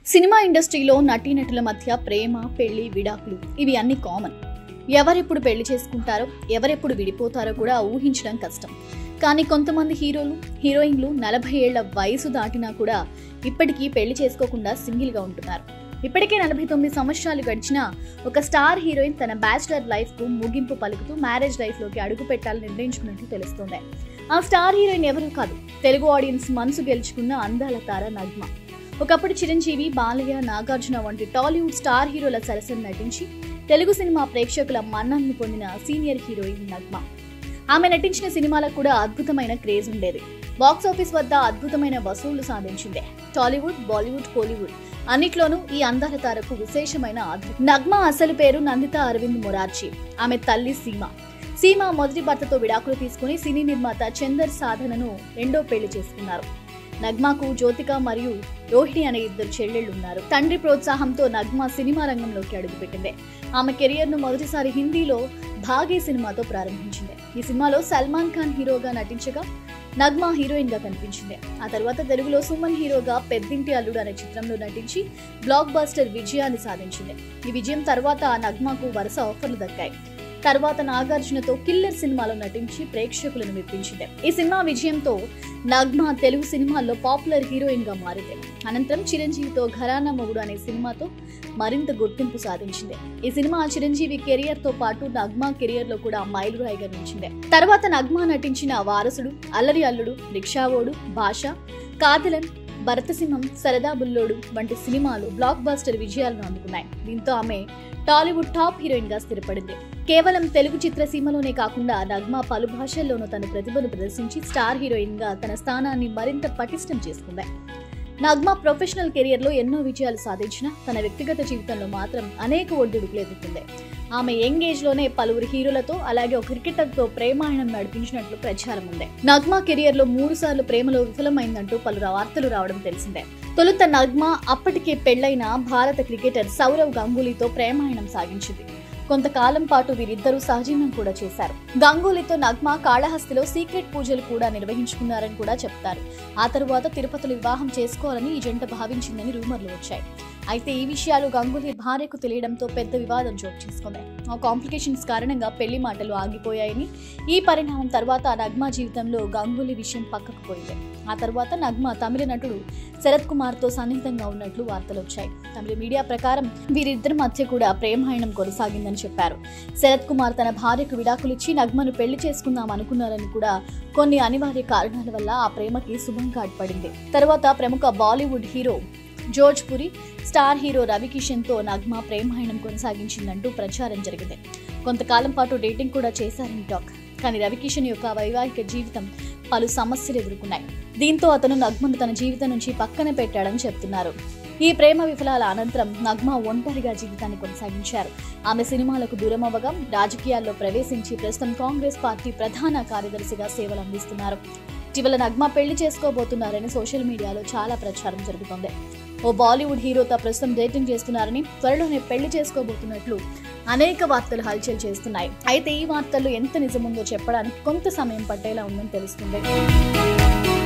cinema ఇండస్ట్రీలో నటీనటుల మధ్య ప్రేమ పెళ్లి విడాకులు ఇవి అన్ని కామన్ ఎవరెప్పుడు పెళ్లి చేసుకుంటారో ఎవరెప్పుడు విడిపోతారో కూడా ఊహించడం కష్టం కానీ కొంతమంది హీరోలు హీరోయిన్లు నలభై ఏళ్ల వయసు దాటినా కూడా ఇప్పటికీ పెళ్లి చేసుకోకుండా సింగిల్గా ఉంటున్నారు ఇప్పటికే నలభై తొమ్మిది సంవత్సరాలు గడిచినా ఒక స్టార్ హీరోయిన్ తన బ్యాచిలర్ లైఫ్కు ముగింపు పలుకుతూ మ్యారేజ్ లైఫ్లోకి అడుగు పెట్టాలని నిర్ణయించుకున్నట్లు తెలుస్తోంది ఆ స్టార్ హీరోయిన్ ఎవరు కాదు తెలుగు ఆడియన్స్ మనసు గెలుచుకున్న అందాల తార నగ్మ ఒకప్పుడు చిరంజీవి బాలయ్య నాగార్జున వంటి టాలీవుడ్ స్టార్ హీరోల సరసన నటించి తెలుగు సినిమా ప్రేక్షకుల మన్ననను పొందిన సీనియర్ హీరోయిన్ నగ్మ ఆమె నటించిన సినిమాలకు కూడా అద్భుతమైన క్రేజ్ ఉండేది బాక్స్ ఆఫీస్ వద్ద అద్భుతమైన వసూళ్లు సాధించింది టాలీవుడ్ బాలీవుడ్ కోలీవుడ్ అన్నిట్లోనూ ఈ అందాల తారకు విశేషమైన ఆదరణ నగ్మ అసలు పేరు నందిత అరవింద్ మొరార్జీ ఆమె తల్లి సీమ సీమ మొదటి భర్తతో విడాకులు తీసుకుని సినీ నిర్మాత చందర్ సాధనను రెండో పెళ్లి చేసుకున్నారు నగ్మాకు జ్యోతిక మరియు రోహిణి అనే ఇద్దరు చెల్లెళ్ళు ఉన్నారు తండ్రి ప్రోత్సాహంతో నగ్మ సినిమా రంగంలోకి అడుగుపెట్టింది ఆమె కెరియర్ ను మొదటిసారి హిందీలో భాగే సినిమాతో ప్రారంభించింది ఈ సినిమాలో సల్మాన్ ఖాన్ హీరోగా నటించగా నగ్మా హీరోయిన్ గా కనిపించింది ఆ తర్వాత తెలుగులో సుమన్ హీరోగా పెద్దింటి అల్లుడు అనే చిత్రంలో నటించి బ్లాక్ బస్టర్ విజయాన్ని సాధించింది ఈ విజయం తర్వాత నగ్మాకు వరుస ఆఫర్లు దక్కాయి తర్వాత నాగార్జునతో కిల్లర్ సినిమాలో నటించి ప్రేక్షకులను మెప్పించింది ఈ సినిమా విజయంతో నగ్మ తెలుగు సినిమాల్లో పాపులర్ హీరోయిన్ గా మారింది అనంతరం చిరంజీవితో ఘరానా మొగుడు అనే సినిమాతో మరింత గుర్తింపు సాధించింది ఈ సినిమా చిరంజీవి కెరియర్ తో పాటు నగ్మా కెరియర్ లో కూడా మైలురాయిగా నిలిచింది తర్వాత నగ్మా నటించిన వారసుడు అల్లరి అల్లుడు రిక్షావోడు భాష కాదలన్ భరతసింహం సరదా బుల్లోడు వంటి సినిమాలు బ్లాక్ బాస్టర్ విజయాలను అందుకున్నాయి దీంతో ఆమె టాలీవుడ్ టాప్ హీరోయిన్ గా స్థిరపడింది కేవలం తెలుగు చిత్రసీమలోనే కాకుండా నగ్మా పలు భాషల్లోనూ తన ప్రతిభను ప్రదర్శించి స్టార్ హీరోయిన్ గా తన స్థానాన్ని మరింత పటిష్టం చేసుకుంది నగ్మా ప్రొఫెషనల్ కెరియర్ లో ఎన్నో విజయాలు సాధించిన తన వ్యక్తిగత జీవితంలో మాత్రం అనేక ఒడిదుడుకులు ఎదుర్కొంది ఆమె యంగ్ ఏజ్ లోనే పలువురు హీరోలతో అలాగే ఒక క్రికెటర్ తో ప్రేమాయణం నడిపించినట్లు ప్రచారం ఉంది నగ్మా కెరియర్ లో మూడు సార్లు ప్రేమలో విఫలమైందంటూ పలు వార్తలు రావడం తెలిసిందే తొలుత నగ్మా అప్పటికే పెళ్లైన భారత క్రికెటర్ సౌరవ్ గంగూలీతో ప్రేమాయణం సాగించింది కొంతకాలం పాటు వీరిద్దరూ సహజీవనం కూడా చేశారు గంగూలీతో నగ్మా కాళహస్తిలో సీక్రెట్ పూజలు కూడా నిర్వహించుకున్నారని కూడా చెప్తారు ఆ తరువాత తిరుపతిలో వివాహం చేసుకోవాలని ఈ జంట భావించిందని రూమర్లు వచ్చాయి అయితే ఈ విషయాలు గంగూలీ భార్యకు తెలియడంతో పెద్ద వివాదం చోటు చేసుకుంది ఆ కాంప్లికేషన్స్ కారణంగా పెళ్లి మాటలు ఆగిపోయాయని ఈ పరిణామం తర్వాత నగ్మా జీవితంలో గంగూలీ విషయం పక్కకు పోయింది ఆ తర్వాత నగ్మా తమిళ నటుడు శరత్ కుమార్ తో సన్నిహితంగా ఉన్నట్లు వార్తలు వచ్చాయి తమిళ మీడియా ప్రకారం వీరిద్దరి మధ్య కూడా ప్రేమాయణం కొనసాగిందని చెప్పారు శరత్ కుమార్ తన భార్యకు విడాకులిచ్చి నగ్మను పెళ్లి చేసుకుందాం అనుకున్నారని కూడా కొన్ని అనివార్య కారణాల వల్ల ఆ ప్రేమకి శుభం పడింది తర్వాత ప్రముఖ బాలీవుడ్ హీరో జోర్జ్ పురి స్టార్ హీరో రవికిషన్ తో నగ్మా ప్రేమాయణం కొనసాగించిందంటూ ప్రచారం జరిగింది కొంతకాలం పాటు డేటింగ్ కూడా చేశారని టాక్ కానీ రవికిషన్ యొక్క వైవాహిక జీవితం పలు సమస్యలు ఎదుర్కొన్నాయి దీంతో అతను నగ్మను తన జీవితం నుంచి పక్కన పెట్టాడని చెప్తున్నారు ఈ ప్రేమ విఫలాల అనంతరం నగ్మా ఒంటరిగా జీవితాన్ని కొనసాగించారు ఆమె సినిమాలకు దూరం అవ్వగా రాజకీయాల్లో ప్రవేశించి ప్రస్తుతం కాంగ్రెస్ పార్టీ ప్రధాన కార్యదర్శిగా సేవలు అందిస్తున్నారు ఇటీవల నగ్మా పెళ్లి చేసుకోబోతున్నారని సోషల్ మీడియాలో చాలా ప్రచారం జరుగుతోంది ఓ బాలీవుడ్ హీరోతో ప్రస్తుతం డేటింగ్ చేస్తున్నారని త్వరలోనే పెళ్లి చేసుకోబోతున్నట్లు అనేక వార్తలు హల్చల్ చేస్తున్నాయి అయితే ఈ వార్తల్లో ఎంత నిజముందో చెప్పడానికి కొంత సమయం పట్టేలా ఉందని తెలుస్తుంది